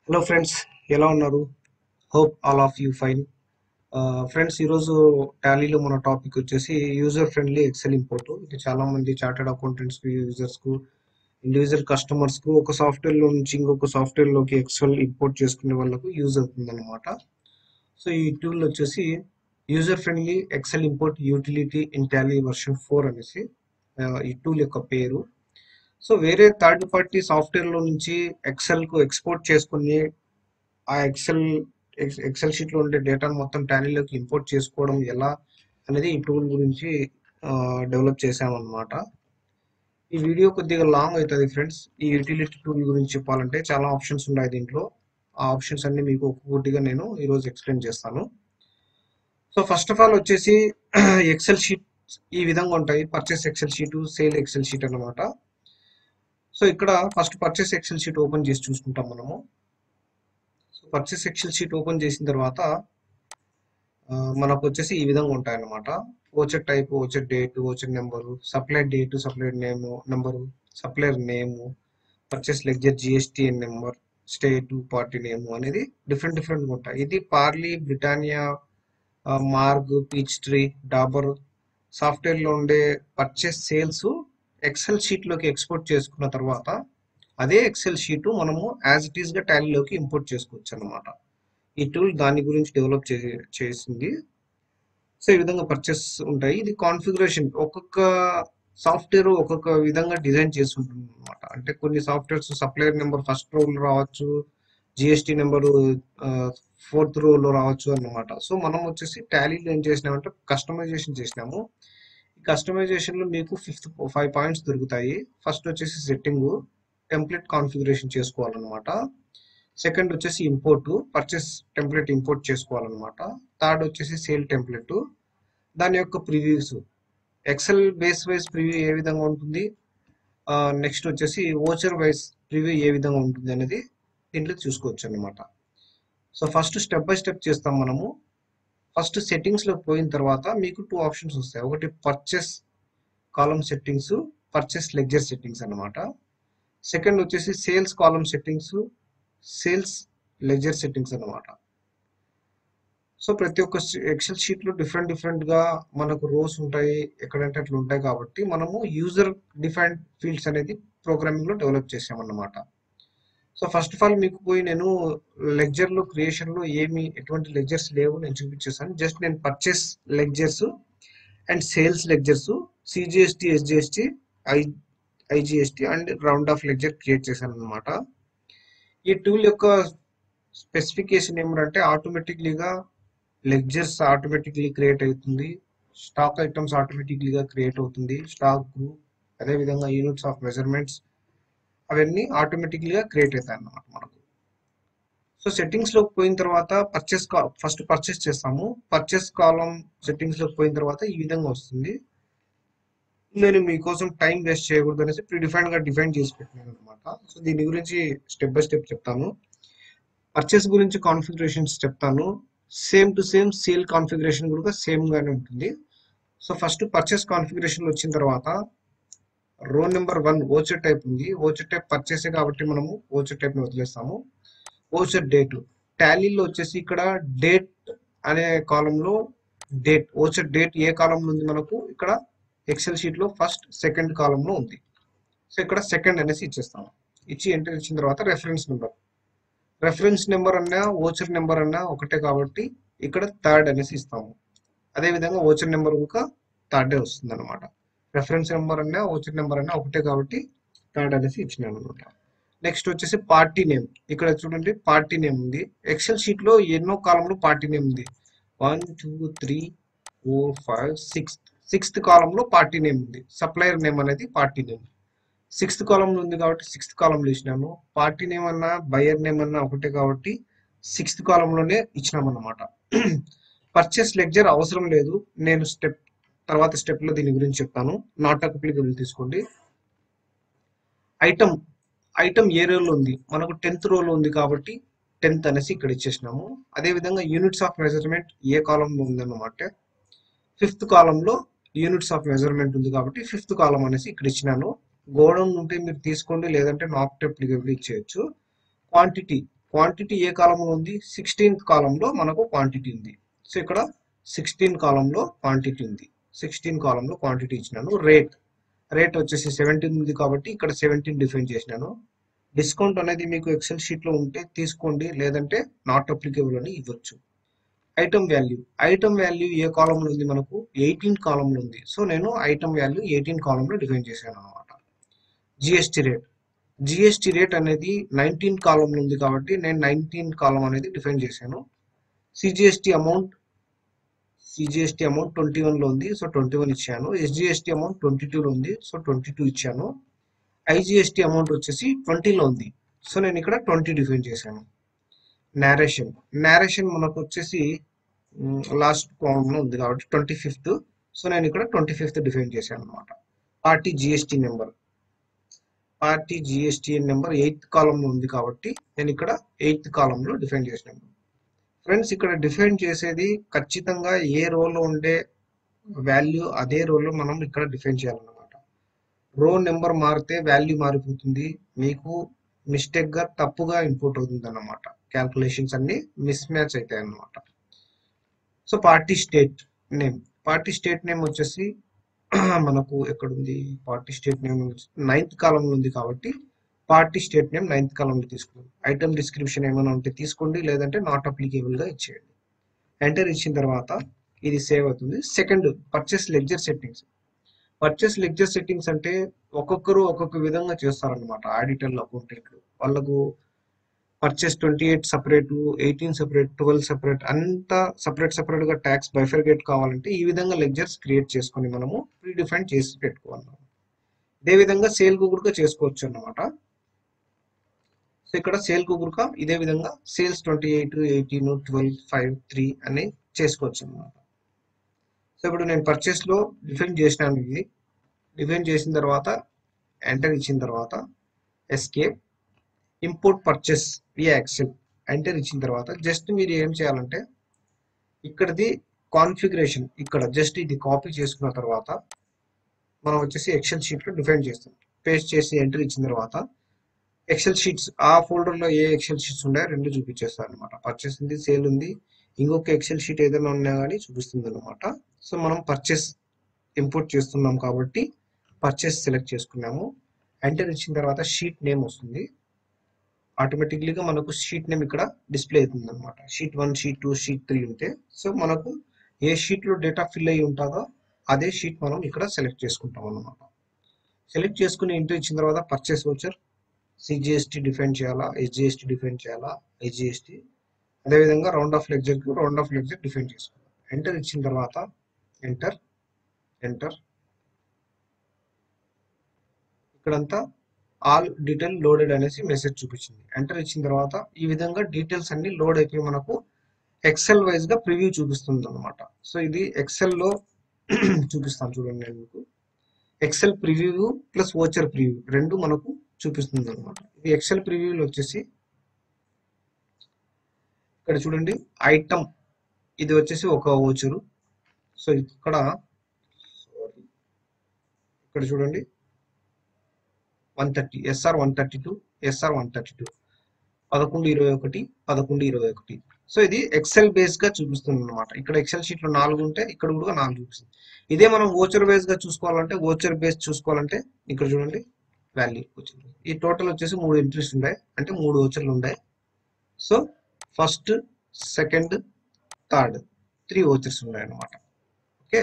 hello friends ఎలా ఉన్నారు hope all of you fine friends ఈరోజు టాలీలో మన టాపిక్ వచ్చేసి యూజర్ ఫ్రెండ్లీ ఎక్సెల్ ఇంపోర్ట్ ఇది చాలా మంది చార్టెడ్ అకౌంటెంట్స్ కి యూజర్స్ కు ఇండివిజువల్ కస్టమర్స్ కు ఒక సాఫ్ట్వేర్ లో నుంచి ఇంకొక సాఫ్ట్వేర్ లోకి ఎక్సెల్ ఇంపోర్ట్ చేసుకునే వాళ్ళకు యూజ్ అవుతుంది అనమాట సో ఈ టూల్ వచ్చేసి user friendly Excel import utility in Tally version four అనేసి ఆ, ఈ టూల్ యొక్క పేరు సో వేరే థర్డ్ పార్టీ సాఫ్ట్వేర్ లో నుంచి ఎక్సెల్ కు ఎక్స్పోర్ట్ చేసుకుని ఆ ఎక్సెల్ ఎక్సెల్ షీట్ లో ఉండే డేటాను మొత్తం టాలీలోకి ఇంపోర్ట్ చేసుకోవడం ఎలా అనేది ఈ టూల్ గురించి డెవలప్ చేసామన్నమాట ఈ వీడియో కొద్దిగా లాంగ్ అవుతుంది ఫ్రెండ్స్ ఈ యూటిలిటీ టూల్ గురించి చెప్పాలంటే చాలా ఆప్షన్స్ ఉన్నాయి దీంట్లో ఆ ఆప్షన్స్ అన్ని మీకు ఒక్కొక్కటిగా నేను ఈరోజు ఎక్స్ప్లెయిన్ చేస్తాను సో ఫస్ట్ ఆఫ్ ఆల్ వచ్చేసి ఎక్సెల్ షీట్ ఈ విధంగా ఉంటాయి purchase Excel sheet sale Excel sheet అన్నమాట సో ఇక్కడ first purchase Excel sheet open చేసి చూసుకుంటాం మనము so purchase Excel sheet open చేసిన తర్వాత ఆ, మనకు వచ్చేసి ఈ విధంగా ఉంటాయి అన్నమాట voucher type voucher date voucher number supplier date supplier name number supplier name purchase ledger GSTN number state party name అనేది డిఫరెంట్ డిఫరెంట్ ఉంటాయి ఇది పార్లీ Britannia Marg Peachtree Dabur software లో ఉండే పర్చేస్ సేల్స్ ఎక్సెల్ షీట్ లోకి ఎక్స్పోర్ట్ చేసుకున్న తర్వాత అదే ఎక్సెల్ షీట్ మనము యాజ్ ఇట్ ఈస్ గా టాలీలోకి ఇంపోర్ట్ చేసుకోవచ్చు అన్నమాట ఈ టూల్ దాని గురించి డెవలప్ చేసింది సో ఈ విధంగా పర్చేస్ ఉంటాయి ఇది కాన్ఫిగరేషన్ ఒక్కొక్క సాఫ్ట్వేర్ ఒక్కొక్క విధంగా డిజైన్ చేసి ఉంటుంది అనమాట అంటే కొన్ని softwares supplier number first row రావచ్చు జిఎస్టి నెంబర్ ఫోర్త్ రోలో రావచ్చు అన్నమాట సో మనం వచ్చేసి టాలీలో ఏం చేసినామంటే కస్టమైజేషన్ చేసినాము ఈ కస్టమైజేషన్ లో మీకు ఫిఫ్త్ ఫైవ్ పాయింట్స్ దొరుకుతాయి ఫస్ట్ వచ్చేసి సెట్టింగ్ టెంప్లెట్ కాన్ఫిగరేషన్ చేసుకోవాలన్నమాట సెకండ్ వచ్చేసి ఇంపోర్ట్ పర్చేస్ టెంప్లెట్ ఇంపోర్ట్ చేసుకోవాలన్నమాట థర్డ్ వచ్చేసి సేల్ టెంప్లెట్ దాని యొక్క previews Excel base wise preview ఏ విధంగా ఉంటుంది నెక్స్ట్ వచ్చేసి ఓచర్ వైజ్ ప్రివ్యూ ఏ విధంగా ఉంటుంది అనేది దీంట్లో చూసుకోవచ్చు అన్నమాట so first step by step చేస్తాం మనము ఫస్ట్ సెట్టింగ్స్ లో పోయిన తర్వాత మీకు టూ ఆప్షన్స్ వస్తాయి ఒకటి purchase column settings purchase ledger settings అన్నమాట సెకండ్ వచ్చేసి sales column settings sales ledger settings అన్నమాట సో ప్రతి ఒక్క ఎక్సెల్ షీట్ లో డిఫరెంట్ డిఫరెంట్ గా మనకు రోస్ ఉంటాయి ఎక్కడంటే అట్లా ఉంటాయి కాబట్టి మనము యూజర్ డిఫైన్డ్ ఫీల్డ్స్ అనేది ప్రోగ్రామింగ్ లో డెవలప్ చేసామన్నమాట సో ఫస్ట్ ఆఫ్ ఆల్ మీకు పోయి నేను లెక్చర్ లో క్రియేషన్ లో ఏమి ఎటువంటి లెక్చర్స్ లేవు నేను చూపించేసాను జస్ట్ నేను purchase ledgers and sales ledgers CGST SGST I IGST and round off ledger create చేశాను అనమాట ఈ టూల్ యొక్క స్పెసిఫికేషన్ ఏమిటంటే ఆటోమేటిక్లీగా లెక్చర్స్ ఆటోమేటిక్లీ క్రియేట్ అవుతుంది స్టాక్ ఐటమ్స్ ఆటోమేటిక్లీగా క్రియేట్ అవుతుంది స్టాక్ గ్రూప్ అదేవిధంగా యూనిట్స్ ఆఫ్ మెజర్మెంట్స్ అవన్నీ ఆటోమేటిక్లీగా క్రియేట్ అవుతాయి అన్నమాట మనకు సో సెట్టింగ్స్ లోకి పోయిన తర్వాత పర్చేస్ ఫస్ట్ పర్చేస్ చేస్తాము పర్చేస్ కాలం సెట్టింగ్స్ లోకి పోయిన తర్వాత ఈ విధంగా వస్తుంది నేను మీకోసం టైం వేస్ట్ చేయకూడదు అనేసి ప్రిడిఫైన్ గా డిఫైన్ చేసి పెట్టినాను అనమాట సో దీని గురించి స్టెప్ బై స్టెప్ చెప్తాను పర్చేస్ గురించి కాన్ఫిగరేషన్స్ చెప్తాను same to same sale configuration కూడా సేమ్ గానే ఉంటుంది సో ఫస్ట్ పర్చేస్ కాన్ఫిగరేషన్ వచ్చిన తర్వాత row number one voucher type ఉంది ఓచర్ టైప్ పర్చేసే కాబట్టి మనము ఓచర్ టైప్ ని వదిలేస్తాము ఓచర్ డేట్ టాలీలో వచ్చేసి ఇక్కడ డేట్ అనే కాలంలో డేట్ ఓచర్ డేట్ ఏ కాలంలో ఉంది మనకు ఇక్కడ ఎక్సెల్ షీట్ లో ఫస్ట్ సెకండ్ కాలం లో ఉంది సో ఇక్కడ సెకండ్ అనేసి ఇచ్చేస్తాము ఇచ్చి ఎంటర్ ఇచ్చిన తర్వాత రెఫరెన్స్ నెంబర్ రెఫరెన్స్ నెంబర్ అన్నా ఓచర్ నెంబర్ అన్నా ఒకటే కాబట్టి ఇక్కడ థర్డ్ అనేసి ఇస్తాము అదే విధంగా ఓచర్ నెంబర్ ఇంకా థర్డే వస్తుంది అనమాట రెఫరెన్స్ నెంబర్ అన్నా ఓచర్ నెంబర్ అన్నా ఒకటే కాబట్టి థర్డ్ అనేసి ఇచ్చినాను అనమాట నెక్స్ట్ వచ్చేసి పార్టీ నేమ్ ఇక్కడ చూడండి పార్టీ నేమ్ ఉంది ఎక్సెల్ షీట్ లో ఎన్నో కాలంలో పార్టీ నేమ్ ఉంది one two three four five six sixth కాలంలో పార్టీ నేమ్ ఉంది సప్లయర్ నేమ్ అనేది పార్టీ నేమ్ సిక్స్త్ కాలంలో ఉంది కాబట్టి సిక్స్త్ కాలంలో ఇచ్చినాను పార్టీ నేమ్ అన్నా బయర్ నేమ్ అన్నా ఒకటే కాబట్టి సిక్స్త్ కాలంలోనే ఇచ్చినాం అన్నమాట పర్చేస్ లెక్చర్ అవసరం లేదు నేను స్టెప్ తర్వాత స్టెప్ లో దీని గురించి చెప్తాను నాట్ అప్లికబుల్ తీసుకోండి ఐటమ్ ఐటమ్ ఏ రోలో ఉంది మనకు టెన్త్ రోలో ఉంది కాబట్టి టెన్త్ అనేసి ఇక్కడ ఇచ్చేసినాము అదే విధంగా యూనిట్స్ ఆఫ్ మెజర్మెంట్ ఏ కాలంలో ఉందన్నమాట ఫిఫ్త్ కాలంలో యూనిట్స్ ఆఫ్ మెజర్మెంట్ ఉంది కాబట్టి ఫిఫ్త్ కాలం అనేసి ఇక్కడ ఇచ్చినాను గోడౌన్ ఉంటే మీరు తీసుకోండి లేదంటే నాట్ అప్లికబుల్ ఇచ్చేయచ్చు క్వాంటిటీ క్వాంటిటీ ఏ కాలంలో ఉంది సిక్స్టీన్త్ కాలంలో మనకు క్వాంటిటీ ఉంది సో ఇక్కడ సిక్స్టీన్ కాలంలో క్వాంటిటీ ఉంది సిక్స్టీన్ కాలంలో క్వాంటిటీ ఇచ్చినాను రేట్ రేట్ వచ్చేసి సెవెంటీన్ ఉంది కాబట్టి ఇక్కడ సెవెంటీన్ డిఫైన్ చేసినాను డిస్కౌంట్ అనేది మీకు ఎక్సెల్ షీట్ లో ఉంటే తీసుకోండి లేదంటే నాట్ అప్లికేబుల్ అని ఇవ్వచ్చు ఐటమ్ వాల్యూ ఐటమ్ వాల్యూ ఏ కాలంలో ఉంది మనకు ఎయిటీన్ కాలంలో ఉంది సో నేను ఐటమ్ వాల్యూ ఎయిటీన్ కాలంలో డిఫైన్ చేశాను అనమాట జిఎస్టీ రేట్ జిఎస్టీ రేట్ అనేది నైన్టీన్ కాలంలో ఉంది కాబట్టి నేను నైన్టీన్ కాలం అనేది డిఫైన్ చేశాను CGST amount CGST amount twenty వన్లో ఉంది సో ట్వంటీ వన్ ఇచ్చాను ఎస్జిఎస్టీ అమౌంట్ ట్వంటీ టూలో ఉంది సో ట్వంటీ టూ ఇచ్చాను ఐజిఎస్టీ అమౌంట్ వచ్చేసి ట్వంటీలో ఉంది సో నేను ఇక్కడ ట్వంటీ డిఫైన్ చేశాను నేరేషన్ నేరేషన్ మనకు వచ్చేసి లాస్ట్ కాలంలో ఉంది కాబట్టి ట్వంటీ ఫిఫ్త్ సో నేను ఇక్కడ ట్వంటీ ఫిఫ్త్ డిఫైన్ చేశాను అనమాట party GST number party GST number eighth కాలంలో ఉంది కాబట్టి నేను ఇక్కడ ఎయిత్ కాలంలో డిఫైన్ చేసినాను ఫ్రెండ్స్ ఇక్కడ డిఫైన్ చేసేది ఖచ్చితంగా ఏ రోలో ఉండే వాల్యూ అదే రోలో మనం ఇక్కడ డిఫైన్ చేయాలన్నమాట రో నెంబర్ మారితే వాల్యూ మారిపోతుంది మీకు మిస్టేక్ గా తప్పుగా ఇంపోర్ట్ అవుతుంది అన్నమాట క్యాల్కులేషన్స్ అన్ని మిస్ మ్యాచ్ అవుతాయి అన్నమాట so party state name party state name వచ్చేసి మనకు ఎక్కడుంది పార్టీ స్టేట్ నేమ్ నైన్త్ కాలంలో ఉంది కాబట్టి పార్టీ స్టేట్ నేమ్ నైన్త్ కాలంలో తీసుకోండి ఐటమ్ డిస్క్రిప్షన్ ఏమైనా ఉంటే తీసుకోండి లేదంటే నాట్ అప్లికేబుల్ గా ఇచ్చేయండి ఎంటర్ ఇచ్చిన తర్వాత ఇది సేవ్ అవుతుంది second purchase ledger settings purchase ledger settings అంటే ఒక్కొక్కరు ఒక్కొక్క విధంగా చేస్తారనమాట ఆడిటర్లు అకౌంటెంట్లు వాళ్ళకు purchase twenty eight separate eighteen separate twelve separate అంతా సపరేట్ సపరేట్ గా ట్యాక్స్ బైఫర్గేట్ కావాలంటే ఈ విధంగా లెడ్జర్స్ క్రియేట్ చేసుకొని మనము ప్రీ డిఫైన్ చేసి పెట్టుకోవాలి ఇదే విధంగా సేల్ కు కూడా చేసుకోవచ్చు అన్నమాట సో ఇక్కడ సేల్ కు కూడా ఇదే విధంగా sales twenty eight eighteen twelve five three అని చేసుకోవచ్చు అన్నమాట సో ఇప్పుడు నేను పర్చేస్ లో డిఫైన్ చేసినాను ఇది డిఫైన్ చేసిన తర్వాత ఎంటర్ ఇచ్చిన తర్వాత escape import purchase via Excel enter ఇచ్చిన తర్వాత జస్ట్ మీరు ఏం చేయాలంటే ఇక్కడది కాన్ఫిగరేషన్ ఇక్కడ జస్ట్ ఇది కాపీ చేసుకున్న తర్వాత మనం వచ్చేసి ఎక్సెల్ షీట్ లో డిఫైన్ చేస్తాం పేస్ట్ చేసి ఎంటర్ ఇచ్చిన తర్వాత ఎక్సెల్ షీట్స్ ఆ ఫోల్డర్ లో ఏ ఎక్సెల్ షీట్స్ ఉన్నాయో రెండు చూపించేస్తారు అనమాట పర్చేస్ ఉంది సేల్ ఉంది ఇంకొక ఎక్సెల్ షీట్ ఏదైనా ఉన్నా కానీ చూపిస్తుంది అనమాట సో మనం పర్చేస్ ఇంపోర్ట్ చేస్తున్నాం కాబట్టి పర్చేస్ సెలెక్ట్ చేసుకున్నాము ఎంటర్ ఇచ్చిన తర్వాత షీట్ నేమ్ వస్తుంది ఆటోమేటిక్లీగా మనకు షీట్ నేమ్ ఇక్కడ డిస్ప్లే అవుతుంది అనమాట sheet one sheet two sheet three ఉంటే సో మనకు ఏ షీట్ లో డేటా ఫిల్ అయ్యి ఉంటుందో అదే షీట్ మనం ఇక్కడ సెలెక్ట్ చేసుకుంటాం అన్నమాట సెలెక్ట్ చేసుకుని ఎంటర్ ఇచ్చిన తర్వాత పర్చేస్ వచ్చర్ సిజిఎస్టీ డిఫైన్ చేయాలా ఎస్జిఎస్టీ డిఫైన్ చేయాలా హెచ్జిఎస్టీ అదేవిధంగా రౌండ్ ఆఫ్ లెక్చర్ కు రౌండ్ ఆఫ్ లెక్చర్ డిఫైన్ చేసుకోవాలి ఎంటర్ ఇచ్చిన తర్వాత ఎంటర్ ఎంటర్ ఇక్కడంతా ఆల్ డీటెయిల్ లోడెడ్ అనేసి మెసేజ్ చూపించింది ఎంటర్ ఇచ్చిన తర్వాత ఈ విధంగా డీటెయిల్స్ అన్ని లోడ్ అయిపోయి మనకు ఎక్సెల్ వైజ్ గా ప్రివ్యూ చూపిస్తుంది అనమాట సో ఇది ఎక్సెల్ లో చూపిస్తాను చూడండి నేను మీకు Excel preview plus voucher preview రెండు మనకు చూపిస్తుంది అనమాట ఇది ఎక్సెల్ ప్రివ్యూలో వచ్చేసి ఇక్కడ చూడండి ఐటమ్ ఇది వచ్చేసి ఒక ఓచరు సో ఇక్కడ sorry, ఇక్కడ చూడండి one thirty SR one thirty two SR one thirty two పదకొండు ఇరవై ఒకటి పదకొండు ఇరవై ఒకటి సో ఇది ఎక్సెల్ బేస్ గా చూపిస్తుంది అనమాట ఇక్కడ ఎక్సెల్ షీట్ లో నాలుగు ఉంటే ఇక్కడ కూడా నాలుగు చూపిస్తుంది ఇదే మనం ఓచర్ బేస్ గా చూసుకోవాలంటే ఓచర్ బేస్ చూసుకోవాలంటే ఇక్కడ చూడండి వాల్యూ వచ్చింది ఈ టోటల్ వచ్చేసి మూడు ఎంట్రీస్ ఉన్నాయి అంటే మూడు ఓచర్లు ఉన్నాయి so first second third three vouchers ఉన్నాయి అన్నమాట ఓకే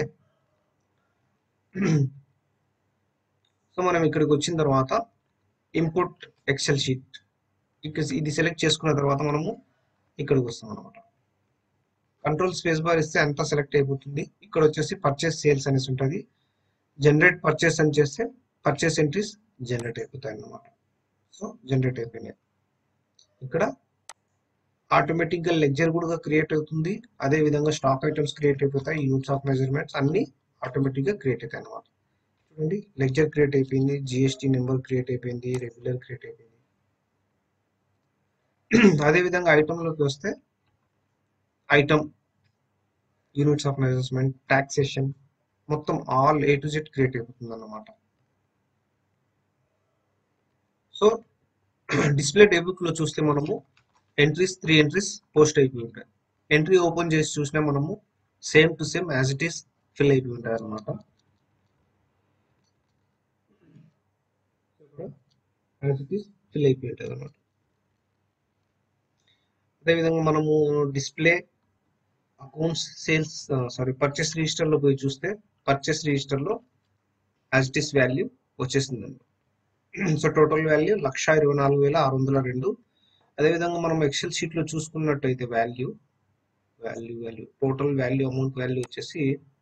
సో మనం ఇక్కడికి వచ్చిన తర్వాత ఇంపుట్ ఎక్సెల్ షీట్ ఇక ఇది సెలెక్ట్ చేసుకున్న తర్వాత మనము ఇక్కడికి వస్తాం అనమాట కంట్రోల్ స్పేస్ బార్ ఇస్తే అంతా సెలెక్ట్ అయిపోతుంది ఇక్కడ వచ్చేసి పర్చేస్ సేల్స్ అనేసి ఉంటుంది జనరేట్ పర్చేస్ అని చేస్తే పర్చేస్ ఎంట్రీస్ జనరేట్ అయిపోతాయి అన్నమాట సో జనరేట్ అయిపోయినాయి ఇక్కడ ఆటోమేటిక్ గా లెక్చర్ కూడా క్రియేట్ అవుతుంది అదే విధంగా స్టాక్ ఐటమ్స్ క్రియేట్ అయిపోతాయి యూనిట్స్ ఆఫ్ మెజర్మెంట్స్ అన్ని ఆటోమేటిక్ గా క్రియేట్ అవుతాయి అన్నమాట చూడండి లెక్చర్ క్రియేట్ అయిపోయింది జిఎస్టీ నెంబర్ క్రియేట్ అయిపోయింది రెగ్యులర్ క్రియేట్ అయిపోయింది అదే విధంగా ఐటమ్ లోకి వస్తే item units of measurement taxation మొత్తం all A to Z create అయిపోతుంది అన్నమాట సో డిస్ప్లే టేబుల్ లో చూస్తే మనము ఎంట్రీస్ త్రీ ఎంట్రీస్ పోస్ట్ అయిపోయి ఉంటాయి ఎంట్రీ ఓపెన్ చేసి చూసినా మనము same to same as it is fill అయిపోయి ఉంటాయి అనమాట యాజ్ ఇట్ ఈస్ ఫిల్ అయిపోయి ఉంటుంది అనమాట అదేవిధంగా మనము display accounts sales sorry purchase రిజిస్టర్లో పోయి చూస్తే పర్చేస్ రిజిస్టర్లో యాజ్ ఇట్ ఈస్ వాల్యూ వచ్చేసిందండి సో టోటల్ వాల్యూ లక్ష ఇరవై నాలుగు వేల ఆరు వందల రెండు అదేవిధంగా మనం ఎక్సెల్ షీట్లో చూసుకున్నట్టయితే value value value total value amount value వచ్చేసి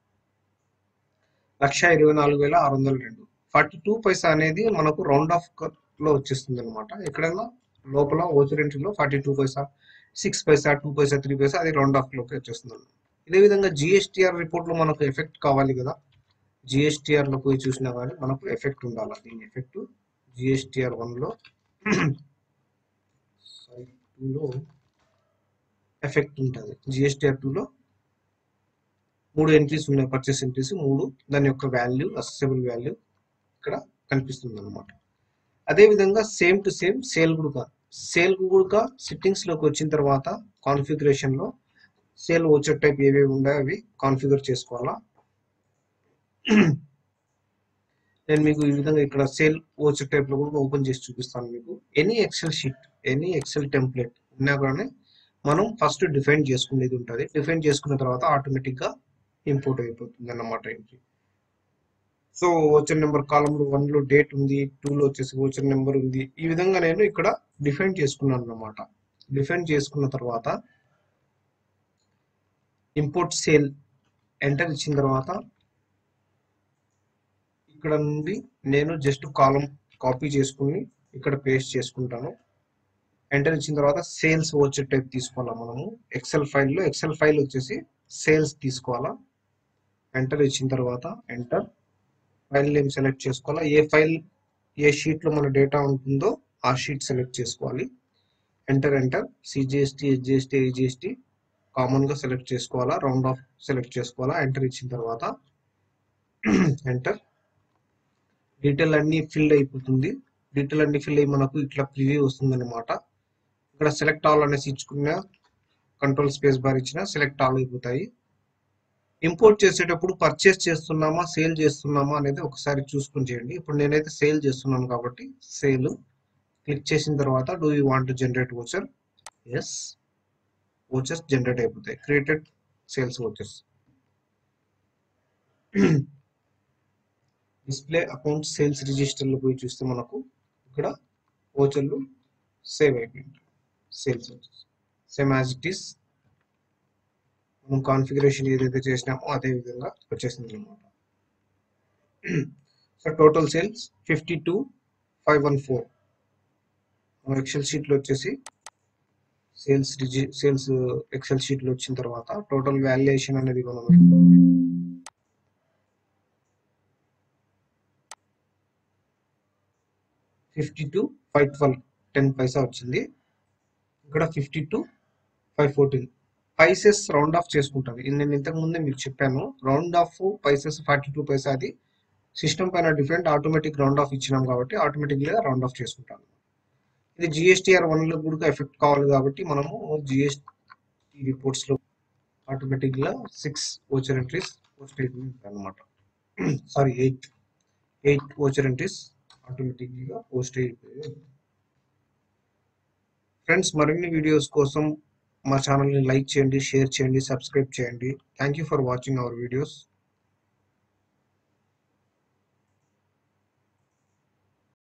లక్ష ఇరవై నాలుగు వేల ఆరు వందల రెండు ఫార్టీ టూ పైసా అనేది మనకు రౌండ్ ఆఫ్ లో వచ్చేస్తుంది అనమాట ఎక్కడైనా లోపల ఓచర్ ఎంట్రీలో forty two paisa six paisa two paisa three paisa అది రౌండ్ ఆఫ్ లోకి వచ్చేస్తుంది ఇదే విధంగా జిఎస్టిఆర్ రిపోర్ట్ లో మనకు ఎఫెక్ట్ కావాలి కదా జిఎస్టిఆర్ లో పోయి చూసినా కానీ మనకు ఎఫెక్ట్ ఉండాలి దీని ఎఫెక్ట్ జిఎస్టిఆర్ వన్ లో సారీ టూలో ఎఫెక్ట్ ఉంటుంది జిఎస్టిఆర్ టూలో మూడు ఎంట్రీస్ ఉన్నాయి పర్చేస్ ఎంట్రీస్ మూడు దాని యొక్క వాల్యూ అసెసబుల్ వాల్యూ ఇక్కడ కనిపిస్తుంది అనమాట అదేవిధంగా సేమ్ టు సేమ్ సేల్ గుడుక సేల్ గుడుక సిట్టింగ్స్ లోకి వచ్చిన తర్వాత కాన్ఫిగరేషన్ లో సేల్ వచ్చే టైప్ ఏవేవి ఉన్నాయో అవి కాన్ఫిగర్ చేసుకోవాలా నేను మీకు ఈ విధంగా ఇక్కడ సేల్ వచ్చే టైప్ లో కూడా ఓపెన్ చేసి చూపిస్తాను మీకు any excel sheet any excel template ఉన్నా కానీ మనం ఫస్ట్ డిఫైన్ చేసుకునేది ఉంటుంది డిఫైన్ చేసుకున్న తర్వాత ఆటోమేటిక్ గా ఇంపోర్ట్ అయిపోతుంది అన్నమాట ఎంట్రీ సో ఓచర్ నెంబర్ కాలంలో వన్ లో డేట్ ఉంది టూ లో వచ్చేసి ఓచర్ నెంబర్ ఉంది ఈ విధంగా నేను ఇక్కడ డిఫైన్ చేసుకున్నాను అన్నమాట డిఫైన్ చేసుకున్న తర్వాత ఇంపోర్ట్ సేల్ ఎంటర్ ఇచ్చిన తర్వాత ఇక్కడ నుండి నేను జస్ట్ కాలం కాపీ చేసుకుని ఇక్కడ పేస్ట్ చేసుకుంటాను ఎంటర్ ఇచ్చిన తర్వాత సేల్స్ వచ్చే టైప్ తీసుకోవాలా మనము ఎక్సెల్ ఫైల్లో ఎక్సెల్ ఫైల్ వచ్చేసి సేల్స్ తీసుకోవాలా ఎంటర్ ఇచ్చిన తర్వాత ఎంటర్ ఫైల్ నేమ్ సెలెక్ట్ చేసుకోవాలా ఏ ఫైల్ ఏ షీట్లో మన డేటా ఉంటుందో ఆ షీట్ సెలెక్ట్ చేసుకోవాలి enter enter CGST SGST IGST కామన్గా సెలెక్ట్ చేసుకోవాలా రౌండ్ ఆఫ్ సెలెక్ట్ చేసుకోవాలా ఎంటర్ ఇచ్చిన తర్వాత ఎంటర్ డీటెయిల్ అన్ని ఫిల్ అయిపోతుంది డీటెయిల్ అన్ని ఫిల్ అయ్యి మనకు ఇట్లా ప్రివ్యూ వస్తుంది అనమాట ఇక్కడ సెలెక్ట్ ఆల్ అనేసి ఇచ్చుకున్న కంట్రోల్ స్పేస్ బార్ ఇచ్చిన సెలెక్ట్ ఆల్ అయిపోతాయి ఇంపోర్ట్ చేసేటప్పుడు పర్చేస్ చేస్తున్నామా సేల్ చేస్తున్నామా అనేది ఒకసారి చూసుకుని చేయండి ఇప్పుడు నేనైతే సేల్ చేస్తున్నాను కాబట్టి సేల్ క్లిక్ చేసిన తర్వాత do you want generate voucher yes vouchers generate అయిపోతాయి created sales vouchers display account sales రిజిస్టర్లో పోయి చూస్తే మనకు ఇక్కడ ఓచర్లు సేవ్ అయిపోయింది sales vouchers same as it is మనం కాన్ఫిగరేషన్ ఏదైతే చేసినామో అదే విధంగా వచ్చేసింది అనమాట so total sales fifty two five one four excel షీట్లో వచ్చేసి సేల్స్ రిజి సేల్స్ ఎక్సెల్ షీట్లో వచ్చిన తర్వాత టోటల్ వాల్యుయేషన్ అనేది మనం fifty two five twelve ten paisa వచ్చింది ఇక్కడ fifty two five fourteen paises round off చేసుకుంటుంది ఇది నేను ఇంతకు ముందే మీకు చెప్పాను round off paises forty two paisa అది సిస్టమ్ పైన డిఫరెంట్ ఆటోమేటిక్ రౌండ్ ఆఫ్ ఇచ్చినాం కాబట్టి ఆటోమేటిక్గా రౌండ్ ఆఫ్ చేసుకుంటాను ఇది జిఎస్టీఆర్ వన్లో కూడా ఎఫెక్ట్ కావాలి కాబట్టి మనము జిఎస్టీ రిపోర్ట్స్లో ఆటోమేటిక్గా సిక్స్ ఓచర్ ఎంట్రీస్ పోస్ట్ అనమాట sorry eight eight voucher entries ఆటోమేటిక్గా పోస్ట్ అయిపోయాయి ఫ్రెండ్స్ మరిన్ని వీడియోస్ కోసం మా ఛానల్ని లైక్ చేయండి షేర్ చేయండి సబ్స్క్రైబ్ చేయండి thank you for watching our videos